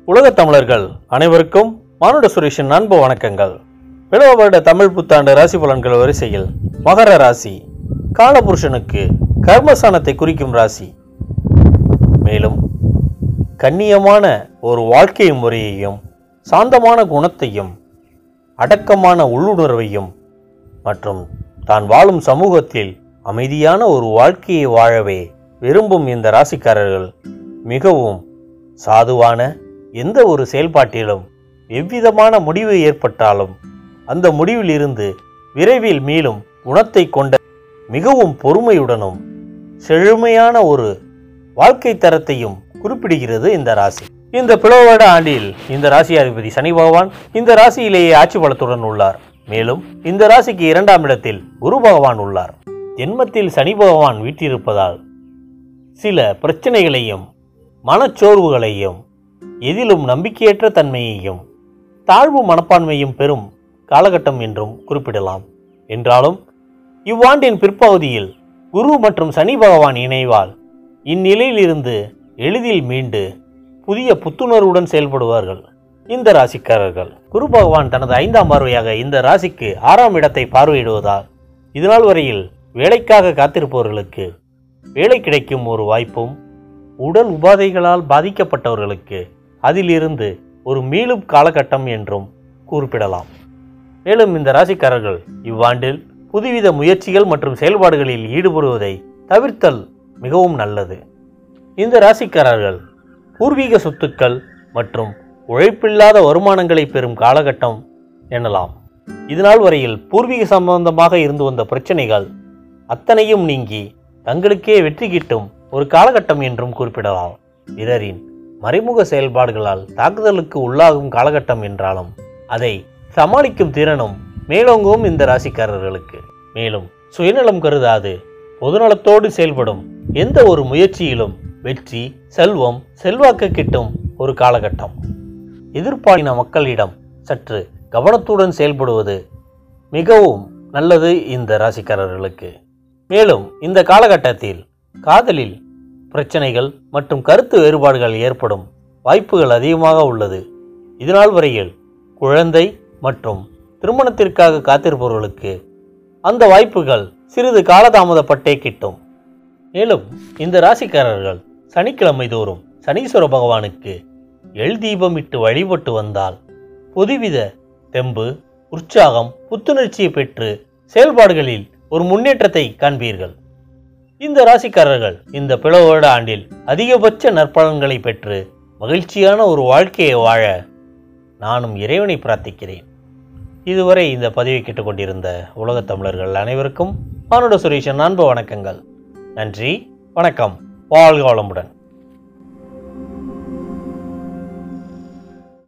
உலகத் தமிழர்கள் அனைவருக்கும் மானுட சுரேஷின் அன்பு வணக்கங்கள் பிளவ வருட தமிழ் புத்தாண்டு ராசி பலன்கள் வரிசையில் மகர ராசி காலபுருஷனுக்கு கர்மஸ்தானத்தை குறிக்கும் ராசி மேலும் கண்ணியமான ஒரு வாழ்க்கை முறையையும் சாந்தமான குணத்தையும் அடக்கமான உள்ளுணர்வையும் மற்றும் தான் வாழும் சமூகத்தில் அமைதியான ஒரு வாழ்க்கையை வாழவே விரும்பும் இந்த ராசிக்காரர்கள் மிகவும் சாதுவான எந்த ஒரு செயல்பாட்டிலும் எவ்விதமான முடிவு ஏற்பட்டாலும் அந்த முடிவிலிருந்து விரைவில் மீளும் குணத்தை கொண்ட மிகவும் பொறுமையுடனும் செழுமையான ஒரு வாழ்க்கை தரத்தையும் குறிப்பிடுகிறது இந்த ராசி இந்த பிளவட ஆண்டில் இந்த ராசி அதிபதி சனி பகவான் இந்த ராசியிலேயே ஆட்சி பலத்துடன் உள்ளார் மேலும் இந்த ராசிக்கு இரண்டாம் இடத்தில் குரு பகவான் உள்ளார் ஜென்மத்தில் சனி பகவான் வீற்றிருப்பதால் சில பிரச்சனைகளையும் மனச்சோர்வுகளையும் எதிலும் நம்பிக்கையற்ற தன்மையையும் தாழ்வு மனப்பான்மையும் பெறும் காலகட்டம் என்றும் குறிப்பிடலாம் என்றாலும் இவ்வாண்டின் பிற்பகுதியில் குரு மற்றும் சனி பகவான் இணைவால் இந்நிலையிலிருந்து எளிதில் மீண்டு புதிய புத்துணர்வுடன் செயல்படுவார்கள் இந்த ராசிக்காரர்கள் குரு பகவான் தனது ஐந்தாம் பார்வையாக இந்த ராசிக்கு ஆறாம் இடத்தை பார்வையிடுவதால் இதுநாள் வரையில் வேலைக்காக காத்திருப்பவர்களுக்கு வேலை கிடைக்கும் ஒரு வாய்ப்பும் உடல் உபாதைகளால் பாதிக்கப்பட்டவர்களுக்கு அதிலிருந்து ஒரு மீளும் காலகட்டம் என்றும் குறிப்பிடலாம் மேலும் இந்த ராசிக்காரர்கள் இவ்வாண்டில் புதுவித முயற்சிகள் மற்றும் செயல்பாடுகளில் ஈடுபடுவதை தவிர்த்தல் மிகவும் நல்லது இந்த ராசிக்காரர்கள் பூர்வீக சொத்துக்கள் மற்றும் உழைப்பில்லாத வருமானங்களை பெறும் காலகட்டம் எனலாம் இதுநாள் வரையில் பூர்வீக சம்பந்தமாக இருந்து வந்த பிரச்சனைகள் அத்தனையும் நீங்கி தங்களுக்கே வெற்றி கிட்டும் ஒரு காலகட்டம் என்றும் குறிப்பிடலாம் பிறரின் மறைமுக செயல்பாடுகளால் தாக்குதலுக்கு உள்ளாகும் காலகட்டம் என்றாலும் அதை சமாளிக்கும் திறனும் மேலோங்கவும் இந்த ராசிக்காரர்களுக்கு மேலும் சுயநலம் கருதாது பொதுநலத்தோடு செயல்படும் எந்த ஒரு முயற்சியிலும் வெற்றி செல்வம் செல்வாக்கு கிட்டும் ஒரு காலகட்டம் எதிர்பாலின மக்களிடம் சற்று கவனத்துடன் செயல்படுவது மிகவும் நல்லது இந்த ராசிக்காரர்களுக்கு மேலும் இந்த காலகட்டத்தில் காதலில் பிரச்சனைகள் மற்றும் கருத்து வேறுபாடுகள் ஏற்படும் வாய்ப்புகள் அதிகமாக உள்ளது இதனால் வரையில் குழந்தை மற்றும் திருமணத்திற்காக காத்திருப்பவர்களுக்கு அந்த வாய்ப்புகள் சிறிது காலதாமதப்பட்டே கிட்டும் மேலும் இந்த ராசிக்காரர்கள் சனிக்கிழமை தோறும் சனீஸ்வர பகவானுக்கு எள் தீபமிட்டு வழிபட்டு வந்தால் புதுவித தெம்பு உற்சாகம் புத்துணர்ச்சியை பெற்று செயல்பாடுகளில் ஒரு முன்னேற்றத்தை காண்பீர்கள் இந்த ராசிக்காரர்கள் இந்த பிளவோட ஆண்டில் அதிகபட்ச நற்பலன்களை பெற்று மகிழ்ச்சியான ஒரு வாழ்க்கையை வாழ நானும் இறைவனை பிரார்த்திக்கிறேன் இதுவரை இந்த பதிவை கேட்டுக்கொண்டிருந்த உலகத் தமிழர்கள் அனைவருக்கும் மானுட சுரேஷன் அன்பு வணக்கங்கள் நன்றி வணக்கம் வாழ்க வளமுடன்